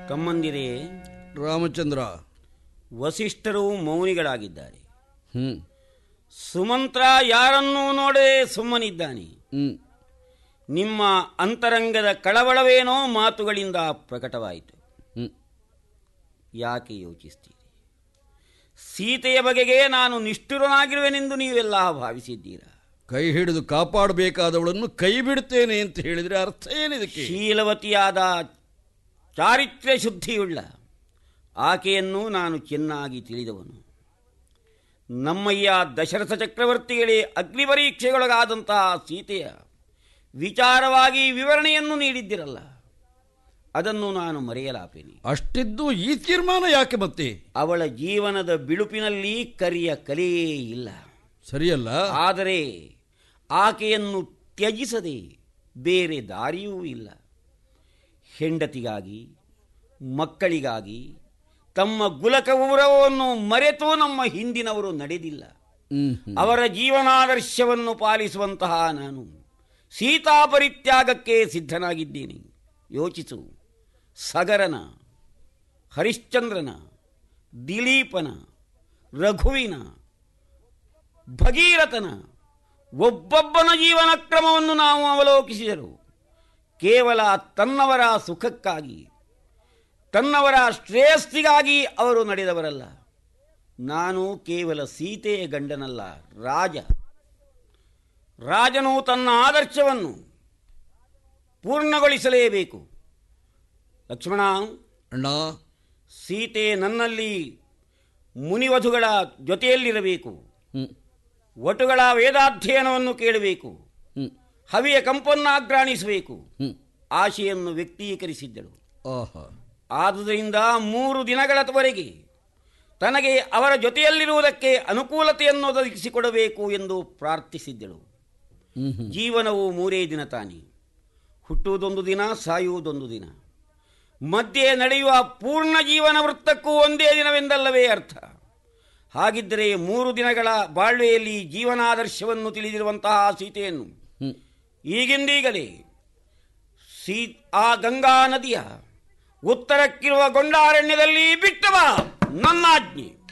ತಮ್ಮಂದಿರೇ ರಾಮಚಂದ್ರ ವಸಿಷ್ಠರು ಮೌನಿಗಳಾಗಿದ್ದಾರೆ ಹ್ಮ್ ಸುಮಂತ್ರ ಯಾರನ್ನೂ ನೋಡದೆ ಸುಮ್ಮನಿದ್ದಾನೆ ಹ್ಮ್ ನಿಮ್ಮ ಅಂತರಂಗದ ಕಳವಳವೇನೋ ಮಾತುಗಳಿಂದ ಪ್ರಕಟವಾಯಿತು ಹ್ಮ್ ಯಾಕೆ ಯೋಚಿಸ್ತೀರಿ ಸೀತೆಯ ಬಗೆಗೆ ನಾನು ನಿಷ್ಠುರನಾಗಿರುವೆನೆಂದು ನೀವೆಲ್ಲ ಭಾವಿಸಿದ್ದೀರಾ ಕೈ ಹಿಡಿದು ಕಾಪಾಡಬೇಕಾದವಳನ್ನು ಕೈ ಬಿಡ್ತೇನೆ ಅಂತ ಹೇಳಿದ್ರೆ ಅರ್ಥ ಏನಿದಕ್ಕೆ ಶೀಲವತಿಯಾದ ಚಾರಿತ್ರ್ಯ ಶುದ್ಧಿಯುಳ್ಳ ಆಕೆಯನ್ನು ನಾನು ಚೆನ್ನಾಗಿ ತಿಳಿದವನು ನಮ್ಮಯ್ಯ ದಶರಥ ಚಕ್ರವರ್ತಿಗಳೇ ಅಗ್ನಿ ಪರೀಕ್ಷೆಗೊಳಗಾದಂತಹ ಸೀತೆಯ ವಿಚಾರವಾಗಿ ವಿವರಣೆಯನ್ನು ನೀಡಿದ್ದಿರಲ್ಲ ಅದನ್ನು ನಾನು ಮರೆಯಲಾಪೇನೆ ಅಷ್ಟಿದ್ದು ಈ ತೀರ್ಮಾನ ಯಾಕೆ ಮತ್ತೆ ಅವಳ ಜೀವನದ ಬಿಳುಪಿನಲ್ಲಿ ಕರಿಯ ಕಲೆಯೇ ಇಲ್ಲ ಸರಿಯಲ್ಲ ಆದರೆ ಆಕೆಯನ್ನು ತ್ಯಜಿಸದೆ ಬೇರೆ ದಾರಿಯೂ ಇಲ್ಲ ಹೆಂಡತಿಗಾಗಿ ಮಕ್ಕಳಿಗಾಗಿ ತಮ್ಮ ಗುಲಕ ಗೌರವವನ್ನು ಮರೆತು ನಮ್ಮ ಹಿಂದಿನವರು ನಡೆದಿಲ್ಲ ಹ್ಮ್ ಹ್ಮ್. ಅವರ ಜೀವನಾದರ್ಶವನ್ನು ಪಾಲಿಸುವಂತಹ ನಾನು ಸೀತಾಪರಿತ್ಯಾಗಕ್ಕೆ ಸಿದ್ಧನಾಗಿದ್ದೇನೆ ಯೋಚಿಸು ಸಗರನ ಹರಿಶ್ಚಂದ್ರನ ದಿಲೀಪನ ರಘುವಿನ ಭಗೀರಥನ ಒಬ್ಬೊಬ್ಬನ ಜೀವನ ಕ್ರಮವನ್ನು ನಾವು ಅವಲೋಕಿಸಿದರು ಕೇವಲ ತನ್ನವರ ಸುಖಕ್ಕಾಗಿ ತನ್ನವರ ಶ್ರೇಯಸ್ಸಿಗಾಗಿ ಅವರು ನಡೆದವರಲ್ಲ ನಾನು ಕೇವಲ ಸೀತೆಯ ಗಂಡನಲ್ಲ ರಾಜ ರಾಜನು ತನ್ನ ಆದರ್ಶವನ್ನು ಪೂರ್ಣಗೊಳಿಸಲೇಬೇಕು ಲಕ್ಷ್ಮಣ ಅಣ್ಣ ಸೀತೆ ನನ್ನಲ್ಲಿ ಮುನಿವಧುಗಳ ಜೊತೆಯಲ್ಲಿರಬೇಕು ಹ್ಮ್ ವಟುಗಳ ವೇದಾಧ್ಯಯನವನ್ನು ಕೇಳಬೇಕು ಹ್ಮ್ ಹವಿಯ ಕಂಪನ್ನಾಗ್ರಾಣಿಸಬೇಕು ಹ್ಮ್ ಆಶೆಯನ್ನು ವ್ಯಕ್ತೀಕರಿಸಿದ್ದಳು ಆಹಾ ಆದುದರಿಂದ ಮೂರು ದಿನಗಳವರೆಗೆ ತನಗೆ ಅವರ ಜೊತೆಯಲ್ಲಿರುವುದಕ್ಕೆ ಅನುಕೂಲತೆಯನ್ನು ಒದಗಿಸಿಕೊಡಬೇಕು ಎಂದು ಪ್ರಾರ್ಥಿಸಿದ್ದಳು ಹ್ಮ್ ಹ್ಮ್ ಜೀವನವು ಮೂರೇ ದಿನ ತಾನೆ ಹುಟ್ಟುವುದೊಂದು ದಿನ ಸಾಯುವುದೊಂದು ದಿನ ಮಧ್ಯೆ ನಡೆಯುವ ಪೂರ್ಣ ಜೀವನ ವೃತ್ತಕ್ಕೂ ಒಂದೇ ದಿನವೆಂದಲ್ಲವೇ ಅರ್ಥ ಹಾಗಿದ್ದರೆ ಮೂರು ದಿನಗಳ ಬಾಳ್ವೆಯಲ್ಲಿ ಜೀವನಾದರ್ಶವನ್ನು ತಿಳಿದಿರುವಂತಹ ಸೀತೆಯನ್ನು ಹ್ಮ್ ಈಗಿಂದೀಗಲೇ ಸೀ ಆ ಗಂಗಾ ನದಿಯ ಉತ್ತರಕ್ಕಿರುವ ಗೊಂಡಾರಣ್ಯದಲ್ಲಿ ಬಿಟ್ಟವ ನನ್ನ ಆಜ್ಞೆ